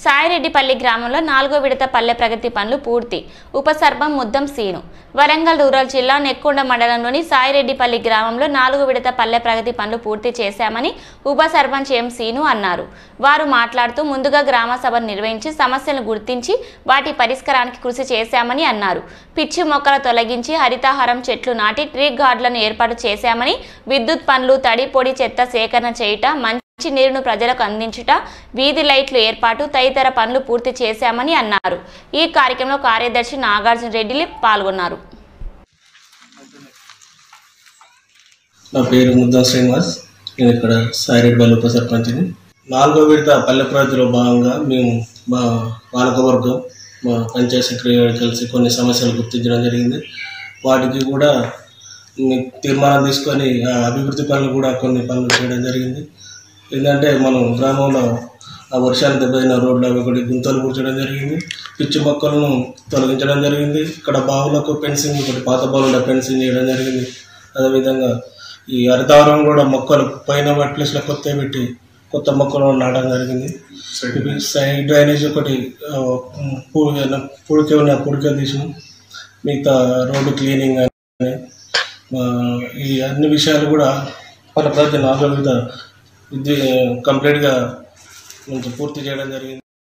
సాయిరెడ్డిపల్లి గ్రామంలో నాలుగో విడత పల్లె ప్రగతి పనులు పూర్తి ఉప సర్పం ముద్దం సీను వరంగల్ రూరల్ జిల్లా నెక్కొండ మండలంలోని సాయిరెడ్డిపల్లి గ్రామంలో నాలుగో విడత పల్లె ప్రగతి పనులు పూర్తి చేశామని ఉప సర్పంచ్ ఎం సీను అన్నారు వారు మాట్లాడుతూ ముందుగా గ్రామ సభను నిర్వహించి సమస్యలను గుర్తించి వాటి పరిష్కారానికి కృషి చేశామని అన్నారు పిచ్చి మొక్కల తొలగించి హరితాహారం చెట్లు నాటి ట్రీ గార్డులను ఏర్పాటు చేశామని విద్యుత్ పనులు తడి పొడి చెత్త సేకరణ చేయుట మంచి నీరును ప్రజలకు అందించుట వీధి లైట్లు ఏర్పాటు తదితర పనులు పూర్తి చేశామని అన్నారు ఈ కార్యక్రమంలో కార్యదర్శి నాగార్జున రెడ్డి పాల్గొన్నారు నా పేరు ముద్దా శ్రీనివాస్ నేను ఇక్కడ సాయిరెడ్డిపల్లి ఉప సర్పంచ్ని నాలుగో విడత పల్లె ప్రగతిలో భాగంగా మేము మా పాలకవర్గం మా పంచాయత్ సెక్రటరీ గారు కలిసి కొన్ని సమస్యలు గుర్తించడం జరిగింది వాటికి కూడా ని- తీర్మానం తీసుకొని ఆ అభివృద్ధి పనులు కూడా కొన్ని పనులు చేయడం జరిగింది ఏంటంటే మనం గ్రామంలో ఆ వర్షాలు దెబ్బతిన రోడ్లు అవి ఒకటి గుంతలు కూర్చడం జరిగింది పిచ్చి మొక్కలను తొలగించడం జరిగింది ఇక్కడ బావులకు ఫెన్సింగ్ ఒకటి పాత బావుల ఫెన్సింగ్ చేయడం జరిగింది అదేవిధంగా ఈ హరితావరం కూడా మొక్కలు పైన ప్లేస్లో కొత్త పెట్టి కొత్త మొక్కలు నాటడం జరిగింది ఇవి సైడ్ డ్రైనేజ్ ఒకటి ఆ, పూ- పుడిక ఉన్న పుడిక తీసినాం మిగతా రోడ్డు క్లీనింగ్ అని ఆ, ఈ అన్ని విషయాలు కూడా మన ప్రతి నాలుగు విధ ఇది కంప్లీట్గా కొంచెం పూర్తి చేయడం జరిగింది